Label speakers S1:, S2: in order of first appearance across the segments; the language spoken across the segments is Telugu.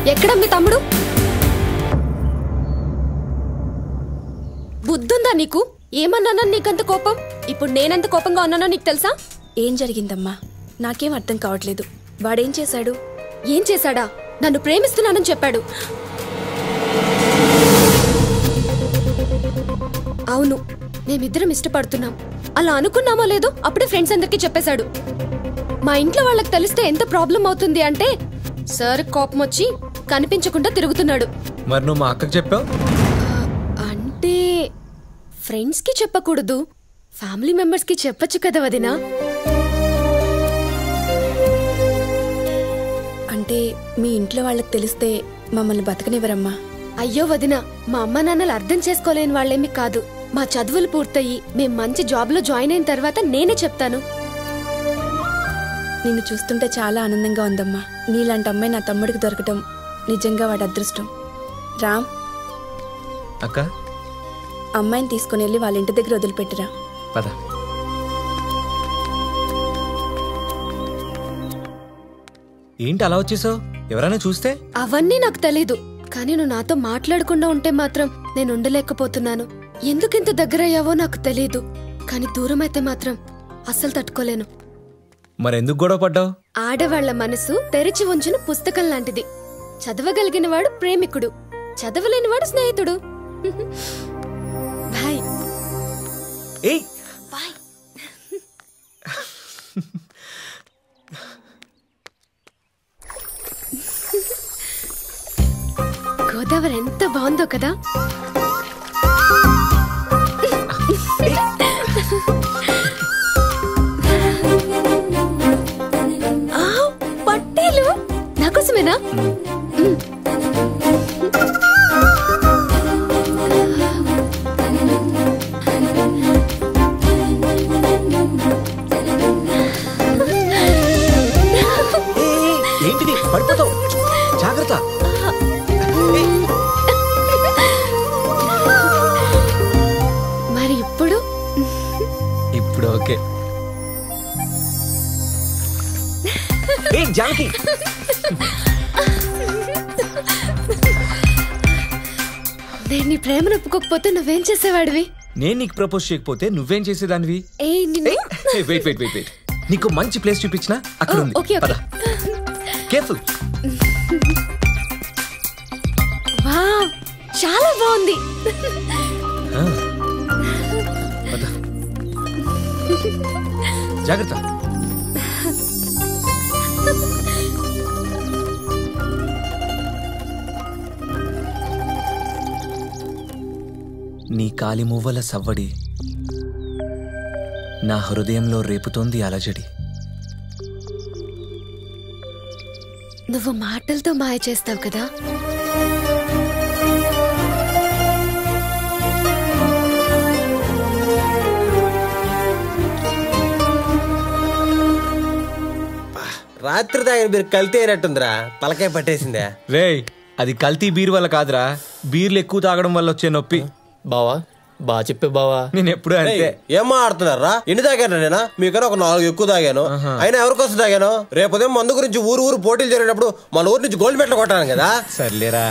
S1: ఎక్కడ మీ తమ్ముడు బుద్ధుందా నీకు ఏమన్నానో నీకంత కోపం ఇప్పుడు నేనెంత కోపంగా ఉన్నానో నీకు తెలుసా
S2: ఏం జరిగిందమ్మా నాకేం అర్థం కావట్లేదు వాడేం చేశాడు
S1: ఏం చేశాడా నన్ను ప్రేమిస్తున్నానని చెప్పాడు అవును మేమిద్దరం ఇష్టపడుతున్నాం అలా అనుకున్నామో లేదో అప్పుడే ఫ్రెండ్స్ అందరికీ చెప్పేశాడు మా ఇంట్లో వాళ్ళకి తెలిస్తే ఎంత ప్రాబ్లం అవుతుంది అంటే సార్ కోపం వచ్చి కనిపించకుండా తిరుగుతున్నాడు
S3: మరి నువ్వు మా అక్కకి చెప్పావు
S1: అంటే ఫ్రెండ్స్ కి చెప్పకూడదు ఫ్యామిలీ మెంబర్స్ కి చెప్పొచ్చు కదా వదినా
S2: అంటే మీ ఇంట్లో వాళ్ళకి తెలిస్తే మమ్మల్ని బతకనివ్వరమ్మా
S1: అయ్యో వదిన మా అమ్మ నాన్నలు అర్థం చేసుకోలేని వాళ్ళేమి కాదు మా చదువులు పూర్తయి మేం మంచి జాబ్ లో జాయిన్ అయిన తర్వాత నేనే చెప్తాను
S2: నిన్ను చూస్తుంటే చాలా ఆనందంగా ఉందమ్మా నీలాంటి అమ్మాయి నా తమ్ముడికి దొరకటం నిజంగా వాడి అదృష్టం రామ్
S3: అక్క
S2: అమ్మాయిని తీసుకుని వెళ్ళి వాళ్ళ ఇంటి దగ్గర వదిలిపెట్టురా
S3: పద ఏంటి అలా వచ్చేసావు ఎవరైనా చూస్తే
S1: అవన్నీ నాకు తెలీదు కానీ నువ్వు నాతో మాట్లాడకుండా ఉంటే మాత్రం నేను ఉండలేకపోతున్నాను ఎందుకింత దగ్గరయ్యావో నాకు తెలీదు కానీ దూరం అయితే మాత్రం అస్సలు తట్టుకోలేను
S3: మరెందుకు గొడవ పడ్డావు
S1: ఆడవాళ్ల మనసు తెరిచి ఉంచిన పుస్తకం లాంటిది చదవగలిగిన వాడు ప్రేమికుడు చదవలేనివాడు స్నేహితుడు బాయ్
S3: ఏయ్
S1: గోదావరి ఎంత బాగుందో కదా ఆ, పట్టీలు నాకోసమేనా మ్.
S3: ఏయ్, ఏయ్, ఏంటిది పడిపోతావు జాగ్రత్త
S1: మరి ఇప్పుడు
S3: ఇప్పుడు ఓకే ఏ జానకి
S1: నేను నీ ప్రేమను ఒప్పుకోకపోతే నువ్వేం చేసేవాడివి
S3: నేను నీకు ప్రపోజ్ చేయకపోతే నువ్వేం చేసేదానివి
S1: ఏ నిన్ను
S3: వెయిట్ వెయిట్ వెయిట్ వెయిట్ నీకు మంచి ప్లేస్ చూపించిన అక్కడ
S1: ఓ,
S3: ఉంది
S1: ఓకే, ఓకే.
S3: పద కేర్ఫుల్
S1: వావ్ చాలా బాగుంది
S3: జాగ్రత్త నీ కాలి మువ్వల సవ్వడి నా హృదయంలో రేపుతోంది అలజడి
S1: నువ్వు మాటలతో మాయ చేస్తావు కదా
S4: రాత్రి తాగిన మీరు కల్తీ అయినట్టుందిరా తలకాయ పట్టేసిందే
S3: రేయ్ అది కల్తీ బీర్ వల్ల కాదురా బీర్లు ఎక్కువ తాగడం వల్ల వచ్చే నొప్పి
S5: బావా బాగా చెప్పే బావా
S3: నేను ఎప్పుడూ అంతే
S4: ఏం మాడుతున్నారా ఎన్ని తాగాను నేనా మీకన్నా ఒక నాలుగు ఎక్కువ తాగాను అయినా ఎవరికోసం తాగాను రేపు ఉదయం మందు గురించి ఊరు ఊరు పోటీలు జరిగినప్పుడు మన ఊరు నుంచి గోల్డ్ మెడల్ కొట్టాను కదా
S3: సర్లేరా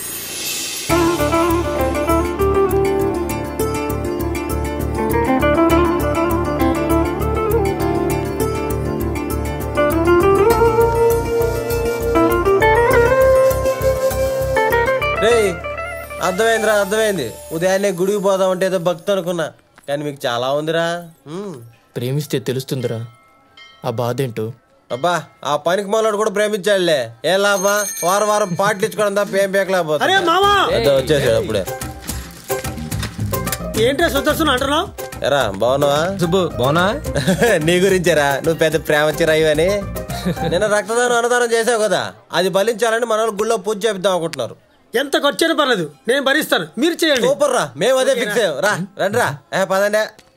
S4: రే అర్థమైందిరా అర్థమైంది ఉదయాన్నే గుడికి పోదామంటే ఏదో భక్తి అనుకున్నా కానీ మీకు చాలా ఉందిరా ఉమ్.
S5: ప్రేమిస్తే తెలుస్తుందిరా ఆ బాధ ఏంటో
S4: అబ్బా ఆ పనికి మనోడు కూడా ప్రేమించాడులే ఏ లాభా వారం వారం పాటలు ఇచ్చుకోవడం తప్ప ఏం పేకలేకపోతే
S6: అరే మామా
S4: ఏదో వచ్చేసాడు అప్పుడే
S6: ఏంట్రా సుదర్శన్ అంటున్నావు
S4: ఎరా బాగున్నావా
S3: సుబ్బు బాగున్నా
S4: నీ గురించేరా నువ్వు పెద్ద ప్రేమ చిరాయి అని నిన్న రక్తదానం అన్నదానం చేసావు కదా అది ఫలించాలని మన వాళ్ళు గుళ్ళో పూజ చేపిద్దాం అనుకుంటున్నారు
S6: ఎంత ఖర్చైనా పర్లేదు నేను భరిస్తాను మీరు చేయండి
S4: సూపర్ రా మేము అదే ఫిక్స్ అయ్యాం రా రండి రా ఏ పదండి